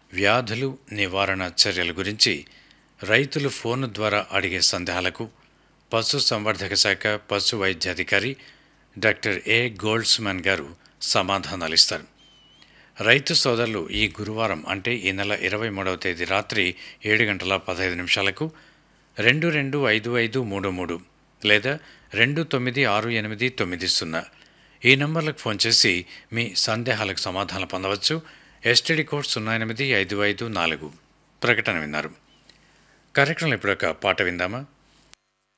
వ్యాధులు నివారణ చర్యల గురించి రైతులు ఫోన్ ద్వారా అడిగే సందేహాలకు పశు సంవర్ధక శాఖ పశు వైద్యాధికారి డాక్టర్ ఏ గోల్డ్స్మన్ గారు సమాధానాలిస్తారు రైతు సోదరులు ఈ గురువారం అంటే ఈ నెల ఇరవై మూడవ తేదీ రాత్రి ఏడు గంటల పదహైదు నిమిషాలకు రెండు రెండు ఐదు ఐదు మూడు మూడు లేదా రెండు తొమ్మిది ఆరు ఎనిమిది తొమ్మిది సున్నా ఈ నంబర్లకు ఫోన్ చేసి మీ సందేహాలకు సమాధానం పొందవచ్చు ఎస్టీడీ కోడ్ సున్నా ఎనిమిది ఐదు ఐదు నాలుగు ప్రకటన విన్నారు కార్యక్రమం ఇప్పుడు ఒక పాట విందామా